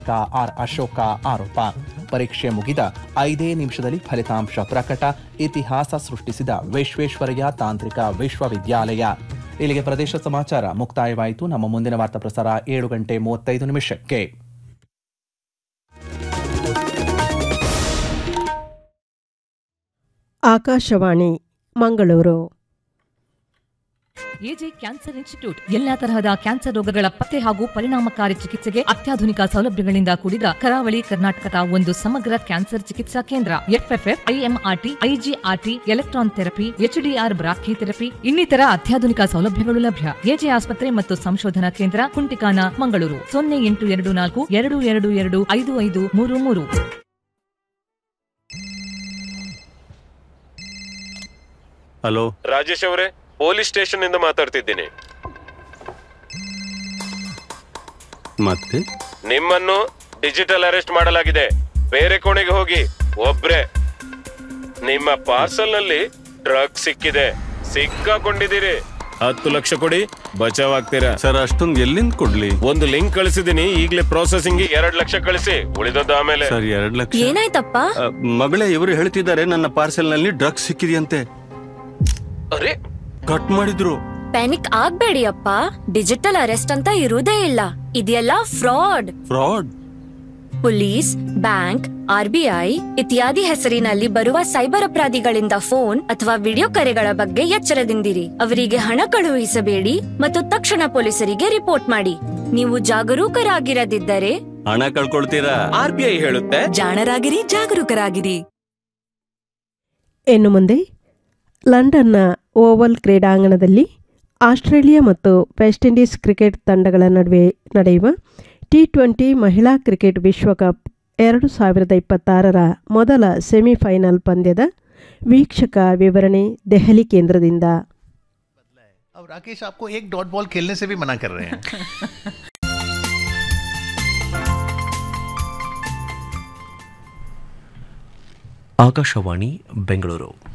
R Ashoka ಆರೋಪ ಪರೀಕ್ಷೆ ಮುಗಿದ ಐದೇ ನಿಮಿಷದಲ್ಲಿ ಫಲಿತಾಂಶ ಪ್ರಕಟ ಇತಿಹಾಸ ಸೃಷ್ಟಿಸಿದ ವಿಶ್ವೇಶ್ವರಯ್ಯ ತಾಂತ್ರಿಕ ವಿಶ್ವವಿದ್ಯಾಲಯ ಇಲ್ಲಿಗೆ ಪ್ರದೇಶ ಸಮಾಚಾರ ಮುಕ್ತಾಯವಾಯಿತು ನಮ್ಮ ಮುಂದಿನ ವಾರ್ತಾ ಪ್ರಸಾರ ಏಳು ಗಂಟೆ ಮೂವತ್ತೈದು ನಿಮಿಷಕ್ಕೆ Akashvani Mangaluru AJ cancer institute ಎಲ್ಲಾ ತರಹದ ಕ್ಯಾನ್ಸರ್ ರೋಗಗಳ ಪತ್ತೆ ಹಾಗೂ ಪರಿಣಾಮಕಾರಿ ಚಿಕಿತ್ಸೆಗೆ ಅತ್ಯಾಧುನಿಕ ಸೌಲಭ್ಯಗಳಿಂದ ಕೂಡಿದ ಕರಾವಳಿ ಕರ್ನಾಟಕದ ಒಂದು ಸಮಗ್ರ ಕ್ಯಾನ್ಸರ್ ಚಿಕಿತ್ಸಾ ಕೇಂದ್ರ FFF IMRT IGRT electron therapy HDR brachytherapy ಇನ್ನಿತರ ಅತ್ಯಾಧುನಿಕ ಸೌಲಭ್ಯಗಳು ಲಭ್ಯ ಎಜೆ ಆಸ್ಪತ್ರೆ ಮತ್ತು ಸಂಶೋಧನಾ ಕೇಂದ್ರ ಕುಂಟಿಕಾನ ಮಂಗಳೂರು ಸೊನ್ನೆ ಎಂಟು ಎರಡು ನಾಲ್ಕು ಎರಡು ಎರಡು ಎರಡು ಐದು ಐದು ಮೂರು ಮೂರು ಹಲೋ ರಾಜೇಶ್ ಅವರೇ ಪೊಲೀಸ್ ಸ್ಟೇಷನ್ ಇಂದ ಮಾತಾಡ್ತಿದ್ದೀನಿ ಮತ್ತೆ ನಿಮ್ಮನ್ನು ಡಿಜಿಟಲ್ ಅರೆಸ್ಟ್ ಮಾಡಲಾಗಿದೆ ಬೇರೆ ಕೋಣೆಗೆ ಹೋಗಿ ಒಬ್ರೆ ನಿಮ್ಮ ಪಾರ್ಸಲ್ ನಲ್ಲಿ ಡ್ರಗ್ ಸಿಕ್ಕಿದೆ ಸಿಕ್ಕಾಕೊಂಡಿದ್ದೀರಿ ಹತ್ತು ಲಕ್ಷ ಕೊಡಿ ಬಚಾವ್ ಆಗ್ತೀರಾ ಸರ್ ಅಷ್ಟೊಂದು ಎಲ್ಲಿಂದ ಕೊಡ್ಲಿ ಒಂದು ಲಿಂಕ್ ಕಳಿಸಿದೀನಿ ಈಗಲೇ ಪ್ರೊಸೆಸಿಂಗ್ ಎರಡ್ ಲಕ್ಷ ಕಳಿಸಿ ಉಳಿದದ್ದು ಆಮೇಲೆ ಸರ್ ಎರಡ್ ಲಕ್ಷ ಏನಾಯ್ತಪ್ಪ ಅ, ಮಗಳೇ ಇವರು ಹೇಳ್ತಿದ್ದಾರೆ ನನ್ನ ಪಾರ್ಸೆಲ್ ನಲ್ಲಿ ಡ್ರಗ್ಸ್ ಸಿಕ್ಕಿದೆಯಂತೆ ಅರೆ ಕಟ್ ಮಾಡಿದ್ರು ಪ್ಯಾನಿಕ್ ಆಗ್ಬೇಡಿ ಅಪ್ಪ ಡಿಜಿಟಲ್ ಅರೆಸ್ಟ್ ಅಂತ ಇರುವುದೇ ಇಲ್ಲ ಇದೆಲ್ಲ fraud fraud police bank RBI ಇತ್ಯಾದಿ ಹೆಸರಿನಲ್ಲಿ ಬರುವ ಸೈಬರ್ ಅಪರಾಧಿಗಳಿಂದ ಫೋನ್ ಅಥವಾ ವಿಡಿಯೋ ಕರೆಗಳ ಬಗ್ಗೆ ಎಚ್ಚರದಿಂದಿರಿ ಅವರಿಗೆ ಹಣ ಕಳುಹಿಸಬೇಡಿ ಮತ್ತು ತಕ್ಷಣ ಪೊಲೀಸರಿಗೆ ರಿಪೋರ್ಟ್ ಮಾಡಿ ನೀವು ಜಾಗರೂಕರಾಗಿರದಿದ್ದರೆ ಹಣ ಕಳ್ಕೊಳ್ತೀರಾ ಆರ್ ಬಿ ಐ ಹೇಳುತ್ತೆ ಜಾಣರಾಗಿರಿ ಜಾಗರೂಕರಾಗಿರಿ ಇನ್ನು ಮುಂದೆ ಲಂಡನ್ನ ಓವಲ್ ಕ್ರೀಡಾಂಗಣದಲ್ಲಿ ಆಸ್ಟ್ರೇಲಿಯಾ ಮತ್ತು ವೆಸ್ಟ್ ಇಂಡೀಸ್ ಕ್ರಿಕೆಟ್ ತಂಡಗಳ ನಡುವೆ ನಡೆಯುವ ಟಿ ಟ್ವೆಂಟಿ ಮಹಿಳಾ ಕ್ರಿಕೆಟ್ ವಿಶ್ವಕಪ್ ಎರಡು ಸಾವಿರದ ಇಪ್ಪತ್ತಾರರ ಮೊದಲ ಸೆಮಿಫೈನಲ್ ಪಂದ್ಯದ ವೀಕ್ಷಕ ವಿವರಣೆ ದೆಹಲಿ ಕೇಂದ್ರದಿಂದ अब राकेश आपको एक डॉट बॉल खेलने से भी मना कर रहे हैं ಆಕಾಶವಾಣಿ ಬೆಂಗಳೂರು